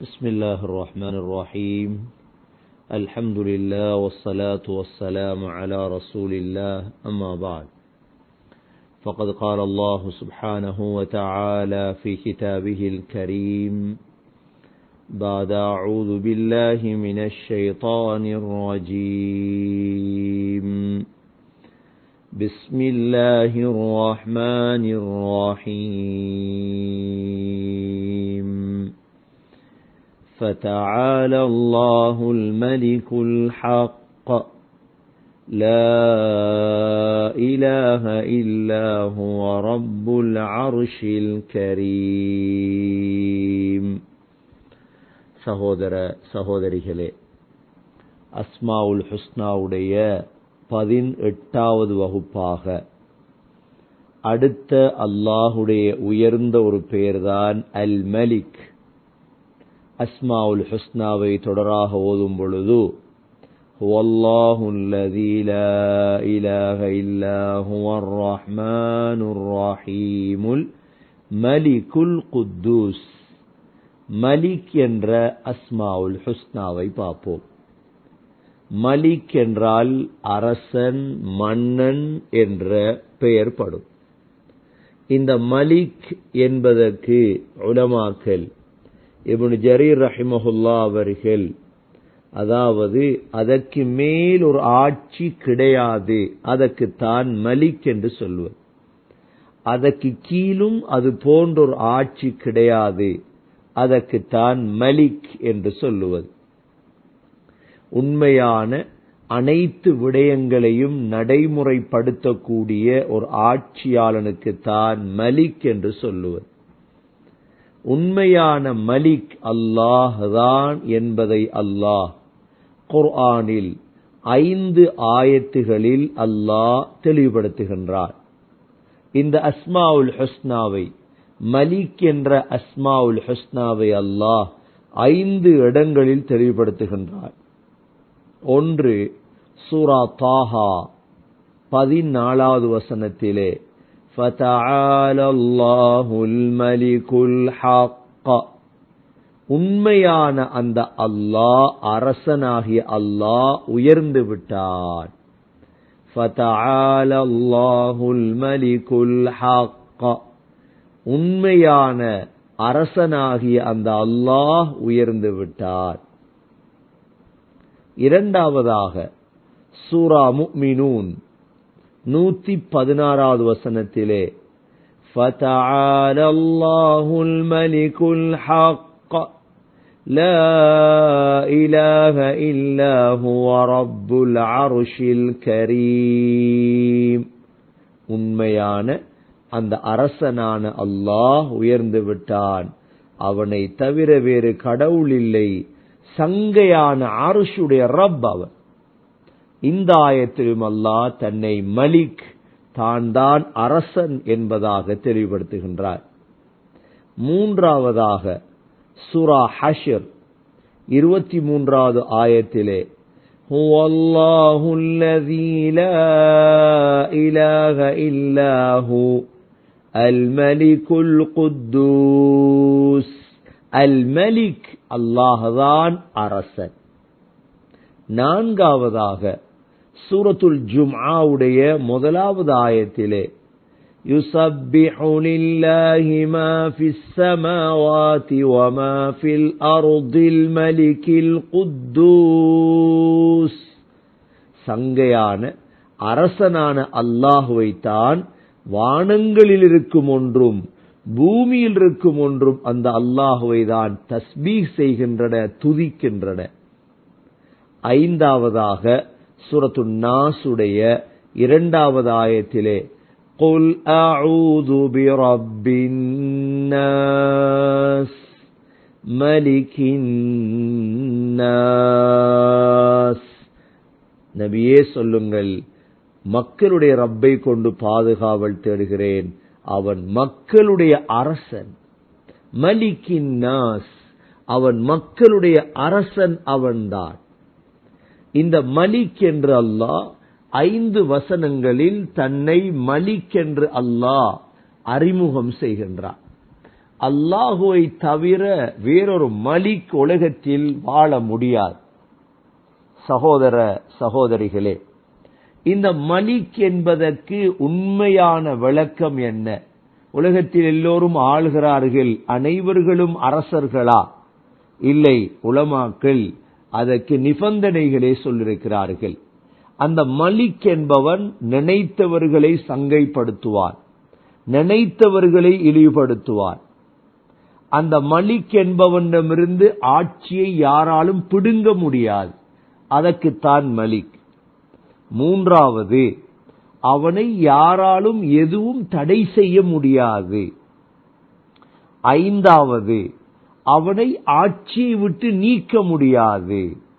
بسم الله الرحمن الرحيم الحمد لله والصلاة والسلام على رسول الله أما بعد فقد قال الله سبحانه وتعالى في كتابه الكريم بعد أعوذ بالله من الشيطان الرجيم بسم الله الرحمن الرحيم فتعالى الله الملك الحق لا إله إلا هو رب العرش الكريم சகோதர சகோதரிகளே அஸ்மாவுல் ஹுஸ்னாவுடைய பதினெட்டாவது வகுப்பாக அடுத்த அல்லாஹுடைய உயர்ந்த ஒரு பெயர்தான் அல் மலிக் அஸ்மாவுல் ஹுஸ்னாவை தொடராக ஓதும் பொழுது هو الله الذي لا إله إلا هو الرحمن الرحيم الملك القدوس மலிக் என்ற அஸ்மாவுல் ஹுஸ்னாவை பார்ப்போம் மலிக் என்றால் அரசன் மன்னன் என்ற பெயர்படும் இந்த மலிக் என்பதற்கு உலமாக்கல் இவனு ஜரீர் ரஹிமஹுல்லா அவர்கள் அதாவது அதற்கு மேல் ஒரு ஆட்சி கிடையாது அதற்கு தான் மலிக் என்று சொல்வது அதற்கு கீழும் அது போன்ற ஒரு ஆட்சி கிடையாது அதற்கு தான் மலிக் என்று சொல்லுவது உண்மையான அனைத்து விடயங்களையும் நடைமுறைப்படுத்தக்கூடிய ஒரு ஆட்சியாளனுக்கு தான் மலிக் என்று சொல்லுவது உண்மையான மலிக் அல்லாஹ் தான் என்பதை அல்லாஹ் குர்ஆனில் ஐந்து ஆயத்துகளில் அல்லாஹ் தெளிவுபடுத்துகின்றார் இந்த அஸ்மாவுல் ஹுஸ்னாவை மலிக் என்ற அஸ்மாவுல் ஹுஸ்னாவை அல்லாஹ் ஐந்து இடங்களில் தெளிவுபடுத்துகின்றார் ஒன்று சூரா தாஹா பதினாலாவது வசனத்திலே فتعالى الله الملك الحق உண்மையான அந்த அல்லாஹ் அரசனாகிய அல்லாஹ் உயர்ந்து விட்டான் فتعالى الله الملك الحق உண்மையான அரசனாகிய அந்த அல்லாஹ் உயர்ந்து விட்டார் இரண்டாவதாக சூரா முக்மினூன் நூத்தி பதினாறாவது வசனத்திலே فتعالى الله الملك الحق لا إله إلا هو رب العرش الكريم உண்மையான அந்த அரசனான அல்லாஹ் உயர்ந்து விட்டான் அவனை தவிர வேறு கடவுள் இல்லை சங்கையான அரசுடைய ரப் அவன் இந்த ஆயத்திலும் அல்லாஹ் தன்னை மலிக் தான் தான் அரசன் என்பதாக தெளிவுபடுத்துகின்றார் மூன்றாவதாக சுரா ஹஷர் இருபத்தி மூன்றாவது ஆயத்திலே هو الله الذي لا إله إلا هو الملك القدوس الملك الله தான் அரசன் நான்காவதாக சூரத்துல் ஜும்ஆவுடைய முதலாவது ஆயத்திலே يسبح لله ما في السماوات وما في الأرض الملك القدوس சங்கையான அரசனான அல்லாஹுவை தான் வானங்களில் இருக்கும் ஒன்றும் பூமியில் இருக்கும் ஒன்றும் அந்த அல்லாஹுவை தான் தஸ்பீக் செய்கின்றன துதிக்கின்றன ஐந்தாவதாக சுரத்து நாசுடைய இரண்டாவது ஆயத்திலே قل أعوذ برب الناس ملك الناس நபியே சொல்லுங்கள் மக்களுடைய ரப்பை கொண்டு பாதுகாவல் தேடுகிறேன் அவன் மக்களுடைய அரசன் மலிக்கின் நாஸ் அவன் மக்களுடைய அரசன் அவன்தான் இந்த மலிக் என்று அல்லாஹ் ஐந்து வசனங்களில் தன்னை மலிக் என்று அல்லாஹ் அறிமுகம் செய்கின்றார் அல்லாஹுவை தவிர வேறொரு மலிக் உலகத்தில் வாழ முடியாது சகோதர சகோதரிகளே இந்த மலிக் என்பதற்கு உண்மையான விளக்கம் என்ன உலகத்தில் எல்லோரும் ஆளுகிறார்கள் அனைவர்களும் அரசர்களா இல்லை உலமாக்கள் அதற்கு நிபந்தனைகளே சொல்லிருக்கிறார்கள் அந்த மலிக் என்பவன் நினைத்தவர்களை சங்கைப்படுத்துவான் நினைத்தவர்களை இழிவுபடுத்துவான் அந்த மலிக் என்பவனிடமிருந்து ஆட்சியை யாராலும் பிடுங்க முடியாது அதற்குத்தான் மலிக் மூன்றாவது அவனை யாராலும் எதுவும் தடை செய்ய முடியாது ஐந்தாவது அவனை ஆட்சியை விட்டு நீக்க முடியாது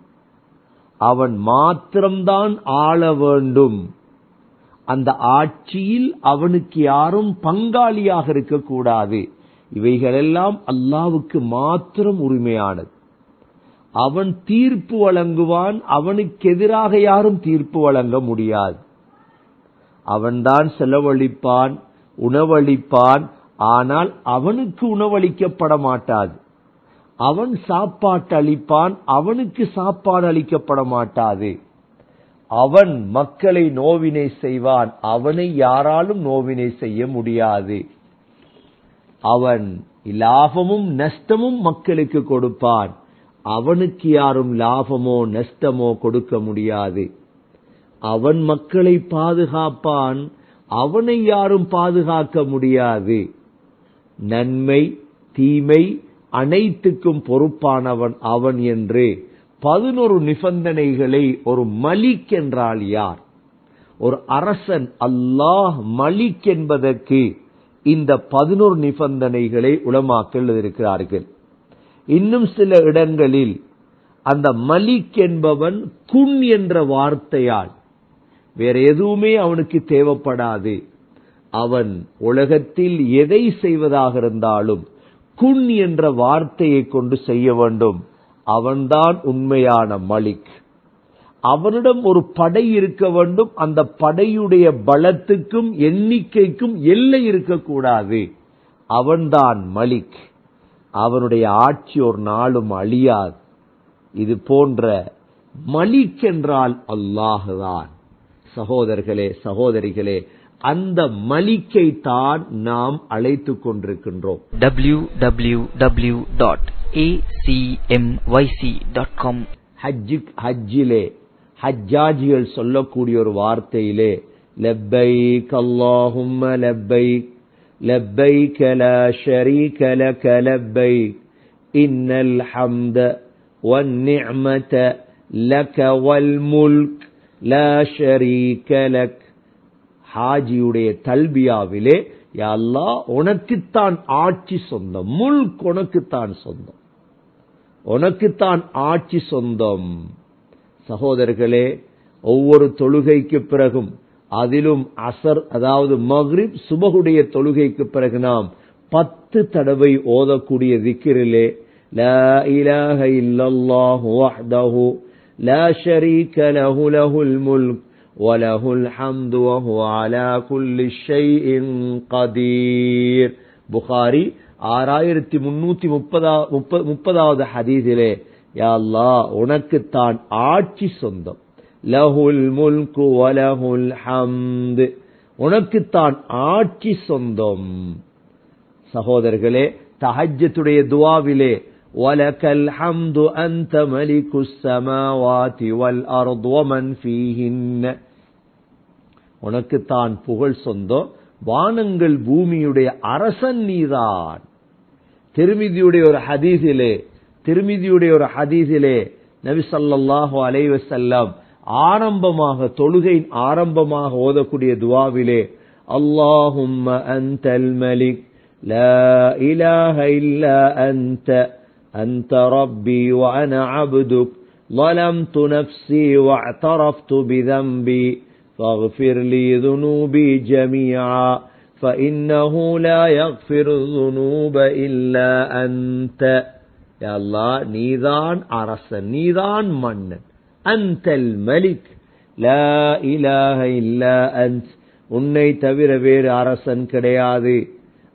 அவன் மாத்திரம்தான் ஆள வேண்டும் அந்த ஆட்சியில் அவனுக்கு யாரும் பங்காளியாக இருக்கக்கூடாது இவைகளெல்லாம் அல்லாவுக்கு மாத்திரம் உரிமையானது அவன் தீர்ப்பு வழங்குவான் அவனுக்கு எதிராக யாரும் தீர்ப்பு வழங்க முடியாது அவன்தான் செலவழிப்பான் உணவளிப்பான் ஆனால் அவனுக்கு உணவளிக்கப்பட மாட்டாது அவன் சாப்பாட்டு அளிப்பான் அவனுக்கு சாப்பாடு அளிக்கப்பட மாட்டாது அவன் மக்களை நோவினை செய்வான் அவனை யாராலும் நோவினை செய்ய முடியாது அவன் லாபமும் நஷ்டமும் மக்களுக்கு கொடுப்பான் அவனுக்கு யாரும் லாபமோ நஷ்டமோ கொடுக்க முடியாது அவன் மக்களை பாதுகாப்பான் அவனை யாரும் பாதுகாக்க முடியாது நன்மை தீமை அனைத்துக்கும் பொறுப்பானவன் அவன் என்று பதினொரு நிபந்தனைகளை ஒரு மலிக் என்றால் யார் ஒரு அரசன் அல்லாஹ் மலிக் என்பதற்கு இந்த பதினொரு நிபந்தனைகளை உளமாக்கல் இருக்கிறார்கள் இன்னும் சில இடங்களில் அந்த மலிக் என்பவன் குன் என்ற வார்த்தையால் வேற எதுவுமே அவனுக்கு தேவைப்படாது அவன் உலகத்தில் எதை செய்வதாக இருந்தாலும் குன் என்ற வார்த்தையை கொண்டு செய்ய வேண்டும் அவன்தான் உண்மையான மலிக் அவனிடம் ஒரு படை இருக்க வேண்டும் அந்த படையுடைய பலத்துக்கும் எண்ணிக்கைக்கும் எல்லை இருக்கக்கூடாது அவன்தான் மலிக் அவனுடைய ஆட்சி ஒரு நாளும் அழியாது இது போன்ற மலிக் என்றால் அல்லாஹுதான் சகோதரர்களே சகோதரிகளே அந்த மலிக்கை தான் நாம் அழைத்துக் கொண்டிருக்கின்றோம் www.acmyc.com ஹஜ்ஜு ஹஜ்ஜிலே ஹஜ்ஜாஜிகள் சொல்லக்கூடிய ஒரு வார்த்தையிலே லப்பைக் அல்லாஹும்ம லப்பைக் لبيك لا شريك لك لبيك إن الحمد والنعمة لك والملك لا شريك لك ஹாஜியுடைய தல்பியாவிலே யா அல்லாஹ் உனக்குத்தான் ஆட்சி சொந்தம் முல்க் உனக்குத்தான் சொந்தம் உனக்குத்தான் ஆட்சி சொந்தம் சகோதரர்களே ஒவ்வொரு தொழுகைக்கு பிறகும் அதிலும் அசர் அதாவது மக்ரிப் சுபகுடைய தொழுகைக்கு பிறகு நாம் பத்து தடவை ஓதக்கூடிய திக்கிரிலே லா இலாஹ இல்லல்லாஹு வஹ்தஹு லா ஷரீக லஹு லஹுல் முல்க் وله الحمد وهو على كل شيء قدير புகாரி ஆறாயிரத்தி முன்னூத்தி முப்பதா முப்பதாவது ஹதீஸிலே யா அல்லாஹ் உனக்குத்தான் ஆட்சி சொந்தம் லஹுல் முல்கு வலஹுல் ஹம்து உனக்குத்தான் ஆட்சி சொந்தம் சகோதரர்களே தஹஜ்ஜத்துடைய துவாவிலே وَلَكَ الْحَمْدُ أَنْتَ مَلِكُ السَّمَاوَاتِ وَالْأَرْضِ وَمَنْ فِيهِنَّ உனக்குத்தான் புகழ் சொந்தம் வானங்கள் பூமியுடைய அரசன் நீதான் திருமிதியுடைய ஒரு ஹதீஸிலே திருமிதியுடைய ஒரு ஹதீஸிலே நபி ஸல்லல்லாஹு அலைஹி வஸல்லம் ஆரம்பமாக தொழுகை ஆரம்பமாக ஓதக்கூடிய துவாவிலே அல்லாஹும்ம அன்தல் மலிக் லா இலாஹ இல்லா அன்த أنت ربي وأنا عبدك ظلمت نفسي واعترفت بذنبي فاغفر لي ذنوبي جميعا فإنه لا يغفر الذنوب إلا أنت يا الله நீதான் அரசன் நீதான் மன்னன் அந்தல் மலிக் லா இலாஹ இல்லா அன்த் உன்னை தவிர வேறு அரசன் கிடையாது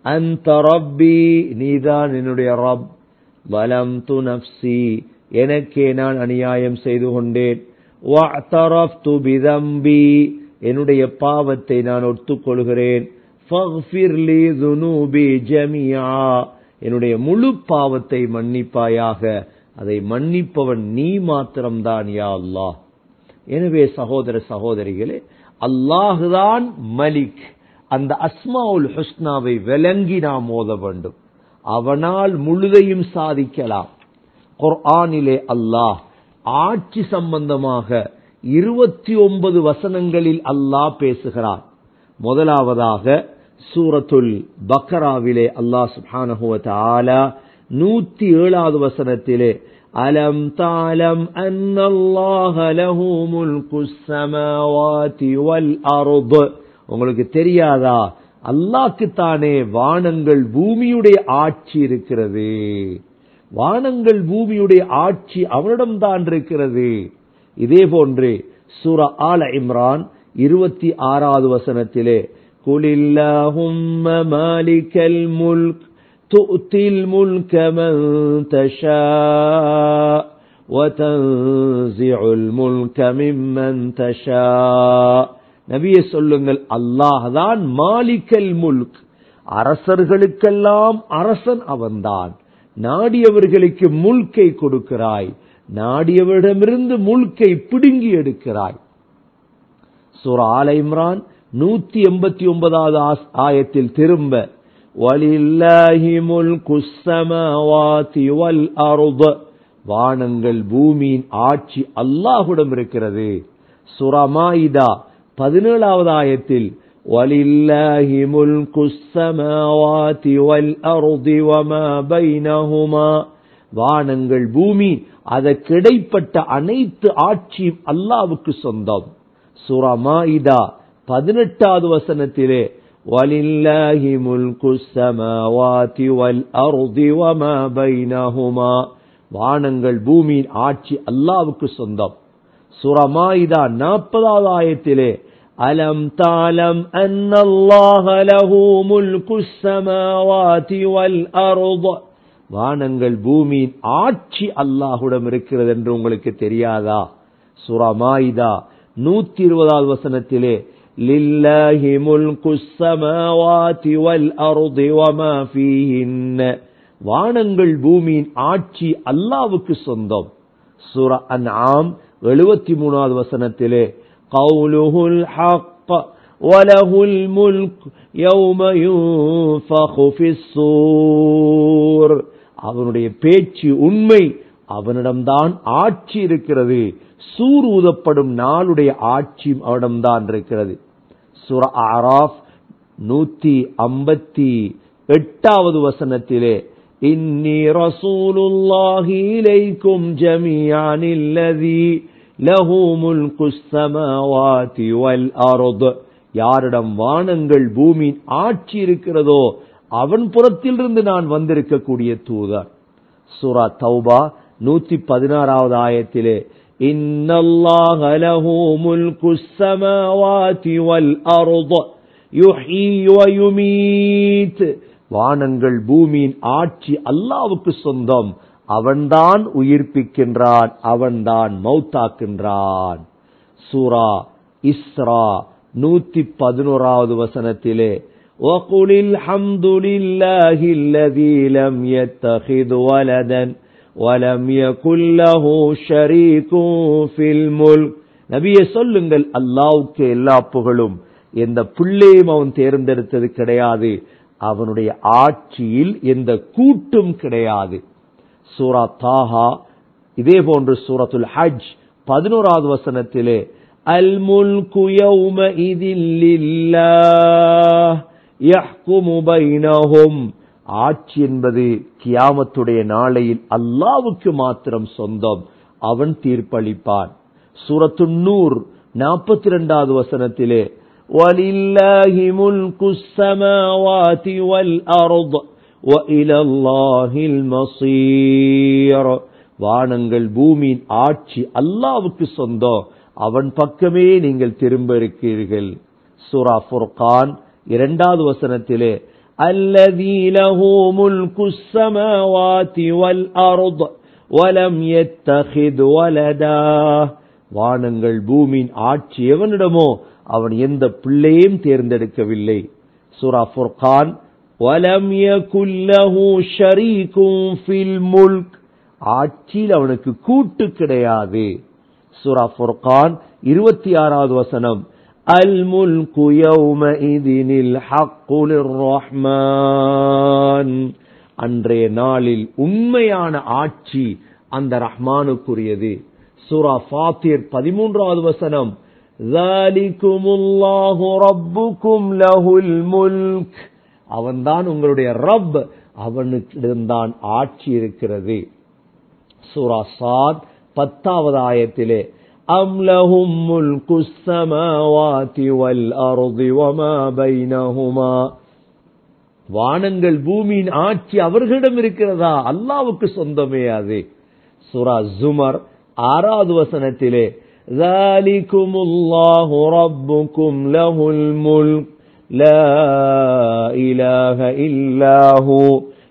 அந்த ரப்பி நீதான் என்னுடைய ரப் வலம் து நப்சி எனக்கே நான் அநியாயம் செய்து கொண்டேன் வஅ்தரஃப்து பிதம்பி என்னுடைய பாவத்தை நான் ஒத்துக்கொள்கிறேன் ஃபக்ஃபிர் லீ ذُنُوبِي ஜமீஆ என்னுடைய முழு பாவத்தை மன்னிப்பாயாக அதை மன்னிப்பவன் நீ மாத்திரம்தான் யா அல்லாஹ் எனவே சகோதர சகோதரிகளே அல்லாஹுதான் மலிக் அந்த அஸ்மாவுல் ஹுஸ்னாவை விளங்கி நாம் ஓத வேண்டும் அவனால் முழுதையும் சாதிக்கலாம் குர்ஆனிலே அல்லாஹ் ஆட்சி சம்பந்தமாக இருபத்தி ஒன்பது வசனங்களில் அல்லாஹ் பேசுகிறார் முதலாவதாக சூரத்துல் பக்கராவிலே அல்லாஹ் சுப்ஹானஹு வ தஆலா நூத்தி ஏழாவது வசனத்திலே அலம் தாலம் அன்னல்லாஹ லஹு முல்குஸ் ஸமாவாதி வல் அர்த் உங்களுக்கு தெரியாதா அல்லாஹ்க்கு தானே வானங்கள் பூமியுடைய ஆட்சி இருக்கிறது வானங்கள் பூமியுடைய ஆட்சி அவனிடம் தான் இருக்கிறது இதே போன்று சூரா ஆல இம்ரான் இருபத்தி ஆறாவது வசனத்திலே குலில்லாஹும்ம மாலிகல் முல்க் تؤتي الملك من تشاء وتنزع الملك ممن تشاء நபியே சொல்லுங்கள் அல்லாஹ் தான் மாலிக்கல் முல்க் அரசர்களுக்கெல்லாம் அரசன் அவன்தான் நாடியவர்களுக்கு முல்கை கொடுக்கிறாய் நாடியவரிடமிருந்து முல்கை பிடுங்கி எடுக்கிறாய் சூரா ஆல இம்ரான் நூத்தி எண்பத்தி ஒன்பதாவது ஆயத்தில் திரும்ப வலில்லாஹி முல்குஸ் ஸமாவாதி வல் அர்த் வானங்கள் பூமியின் ஆட்சி அல்லாஹ்விடம் இருக்கிறது சூரா மாயிதா பதினேழாவது ஆயத்தில் வலில்லாஹி முல்குஸ் ஸமாவாதி வல் அர்தி வமா பைனஹுமா வானங்கள் பூமி அதற்கிடைப்பட்ட அனைத்து ஆட்சியும் அல்லாவுக்கு சொந்தம் சூரா மாயிதா பதினெட்டாவது வசனத்திலே وَلِلَّهِ مُلْكُ السَّمَاوَاتِ وَالْأَرْضِ وَمَا بَيْنَهُمَا வானங்கள் பூமியின் ஆட்சி அல்லாவுக்கு சொந்தம் சூரா மாயிதா நாற்பதாவது ஆயத்திலே அலம் தாலம் அன்னல்லாஹ லஹு முல்கு ஸமாவாதி வல் அர்ض வானங்கள் பூமியின் ஆட்சி அல்லாஹ்விடம் இருக்கிறது என்று உங்களுக்கு தெரியாதா சூரா மாயிதா நூத்தி இருபதாவது வசனத்திலே لله ملك السماوات والأرض وما فيهن வானங்கள் பூமியின் ஆட்சி அல்லாவுக்கு சொந்தம் சூரா அன்ஆம் எழுபத்தி மூணாவது வசனத்திலே قوله الحق وله الملك يوم ينفخ في الصور அவனுடைய பேச்சு உண்மை அவனிடம்தான் ஆட்சி இருக்கிறது சூர் ஊதப்படும் நாளுடைய ஆட்சியும் அவனிடம்தான் இருக்கிறது சுர ஆராஃப் நூத்தி ஐம்பத்தி எட்டாவது வசனத்திலே இன்னி ரசூலுல்லாஹி இலைக்கும் ஜமீஆனில்லதி லஹு முல்குஸ் ஸமாவாதி வல் அர்த் யாரிடம் வானங்கள் பூமியின் ஆட்சி இருக்கிறதோ அவன் புறத்திலிருந்து நான் வந்திருக்கக்கூடிய தூதர் சூரா தௌபா நூத்தி பதினாறாவது ஆயத்திலே இன்னல்லாஹ லஹு முல்குஸ் ஸமாவாதி வல் அர்த் யுஹ்யி வ யுமீத் வானங்கள் பூமியின் ஆட்சி அல்லாவுக்கு சொந்தம் அவன்தான் உயிர்ப்பிக்கின்றான் அவன்தான் மௌத்தாக்கின்றான் சூரா இஸ்ரா நூத்தி பதினோராவது வசனத்திலே وقل الحمد لله الذي لم يتخذ ولدا ولم يكن له شريك في الملك நபியே சொல்லுங்கள் அல்லாவுக்கு எல்லா புகழும் எந்த பிள்ளையும் அவன் தேர்ந்தெடுத்தது கிடையாது அவனுடைய ஆட்சியில் எந்த கூட்டும் கிடையாது சூரா தாஹா இதே போன்று சூரத்துல் ஹஜ் பதினோராவது வசனத்திலே அல் முல்கு யௌம இதில் யஹ்குமு பைனஹும் ஆட்சி என்பது கியாமத்துடைய நாளையில் அல்லாவுக்கு மாத்திரம் சொந்தம் அவன் தீர்ப்பளிப்பான் சூரத்து நூர் நாற்பத்தி இரண்டாவது வசனத்திலே وَلِلَّهِ مُلْكُ السَّمَاوَاتِ وَالْأَرْضِ وَإِلَى اللَّهِ الْمَصِيرُ வானங்கள் பூமியின் ஆட்சி அல்லாவுக்கு சொந்தம் அவன் பக்கமே நீங்கள் திரும்ப இருக்கிறீர்கள் சூரா ஃபுர்கான் இரண்டாவது வசனத்திலே الذي له ملك السماوات والأرض ولم يتخذ ولدا வானங்கள் பூமியின் ஆட்சி எவனிடமோ அவன் எந்த பிள்ளையும் தேர்ந்தெடுக்கவில்லை சூரா ஃபுர்கான் وَلَمْ يَكُنْ لَهُ شَرِيكٌ فِي الْمُلْكِ ஆட்சியில் அவனுக்கு கூட்டு கிடையாது சூரா ஃபுர்கான் இருபத்தி ஆறாவது வசனம் الملك يومئذ الحق للرحمن அன்றைய நாளில் உண்மையான ஆட்சி அந்த ரஹ்மானுக்குரியது சூரா ஃபாத்திர் பதிமூன்றாவது வசனம் ذَلِكُمُ اللَّهُ رَبُّكُمْ لَهُ الْمُلْكُ அவன்தான் உங்களுடைய ரப் அவனுக்கிடம்தான் ஆட்சி இருக்கிறது சூரா சாத் பத்தாவது ஆயத்திலே أَمْ لَهُم مُلْكُ السَّمَاوَاتِ وَالْأَرْضِ وَمَا بَيْنَهُمَا வானங்கள் பூமியின் ஆட்சி அவர்களிடம் இருக்கிறதா அல்லாவுக்கு சொந்தமே அது சூரா ஜுமர் ஆறாவது வசனத்திலே ذَلِكُمُ اللَّهُ رَبُّكُمْ لَهُ الْمُلْكُ لَا إِلَهَ إِلَّا هُوَ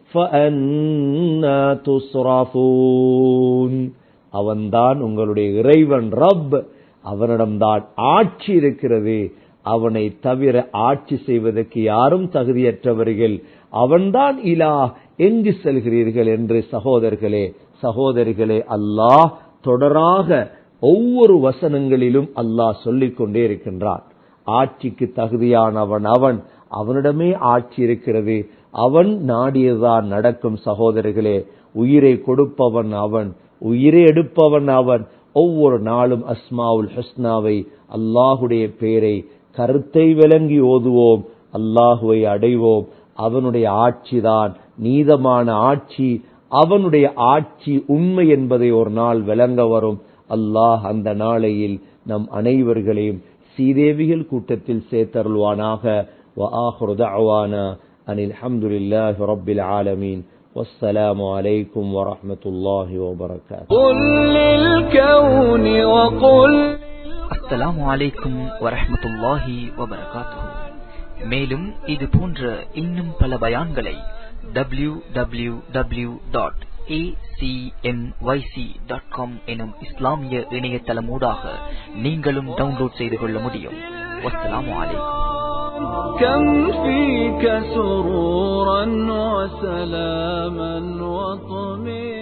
فَأَنَّى تُصْرَفُونَ அவன்தான் உங்களுடைய இறைவன் ரப் அவனிடம்தான் ஆட்சி இருக்கிறது அவனை தவிர ஆட்சி செய்வதற்கு யாரும் தகுதியற்றவர்கள் அவன்தான் இலா எங்கு செல்கிறீர்கள் என்று சகோதரர்களே சகோதரிகளே அல்லாஹ் தொடராக ஒவ்வொரு வசனங்களிலும் அல்லாஹ் சொல்லிக் கொண்டே இருக்கின்றான் ஆட்சிக்கு தகுதியானவன் அவன் அவனிடமே ஆட்சி இருக்கிறது அவன் நாடியதுதான் நடக்கும் சகோதரர்களே உயிரை கொடுப்பவன் அவன் உயிரை எடுப்பவன் அவன் ஒவ்வொரு நாளும் அஸ்மாவுல் ஹஸ்னாவை அல்லாஹுடைய பேரை கருத்தை விளங்கி ஓதுவோம் அல்லாஹுவை அடைவோம் அவனுடைய ஆட்சிதான் நீதமான ஆட்சி அவனுடைய ஆட்சி உண்மை என்பதை ஒரு நாள் விளங்க வரும் அல்லாஹ் அந்த நாளையில் நம் அனைவர்களையும் சீதேவிகள் கூட்டத்தில் சேர்த்தருள்வானாக وآخر دعوانا أن الحمد لله رب العالمين والسلام عليكم ورحمة الله وبركاته قل للكون وقل அஸ்ஸலாமு அலைக்கும் வரஹ்மத்துல்லாஹி வபரகாத்துஹு மேலும் இது போன்ற இன்னும் பல பயான்களை W W W dot dot com எனும் இஸ்லாமிய இணையதளமூடாக நீங்களும் டவுன்லோட் செய்து கொள்ள முடியும் வஸ்ஸலாமு அலைக்கும் كم فيك سرورا وسلاما وطمئنا